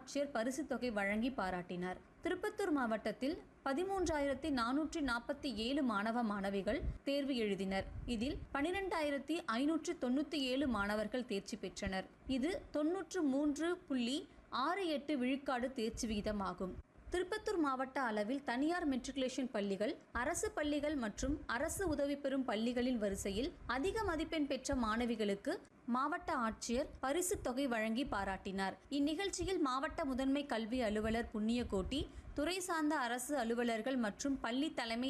ஆட்சியர் பரிசுத் தொகை வழங்கி பாராட்டினார் திருப்பத்தூர் மாவட்டத்தில் பதிமூன்றாயிரத்தி நானூற்றி நாற்பத்தி ஏழு மாணவ மாணவிகள் தேர்வு எழுதினர் இதில் பனிரெண்டாயிரத்தி ஐநூற்று தொண்ணூற்றி ஏழு மாணவர்கள் தேர்ச்சி பெற்றனர் இது தொன்னூற்று மூன்று புள்ளி ஆறு எட்டு விழுக்காடு தேர்ச்சி விகிதமாகும் திருப்பத்தூர் மாவட்ட அளவில் தனியார் மெட்ரிகுலேஷன் பள்ளிகள் அரசு பள்ளிகள் மற்றும் அரசு உதவி பெறும் பள்ளிகளின் வரிசையில் அதிக மதிப்பெண் பெற்ற மாணவிகளுக்கு மாவட்ட ஆட்சியர் பரிசு தொகை வழங்கி பாராட்டினார் இந்நிகழ்ச்சியில் மாவட்ட முதன்மை கல்வி அலுவலர் புண்ணியகோட்டி துறை சார்ந்த அரசு அலுவலர்கள் மற்றும் பள்ளி தலைமை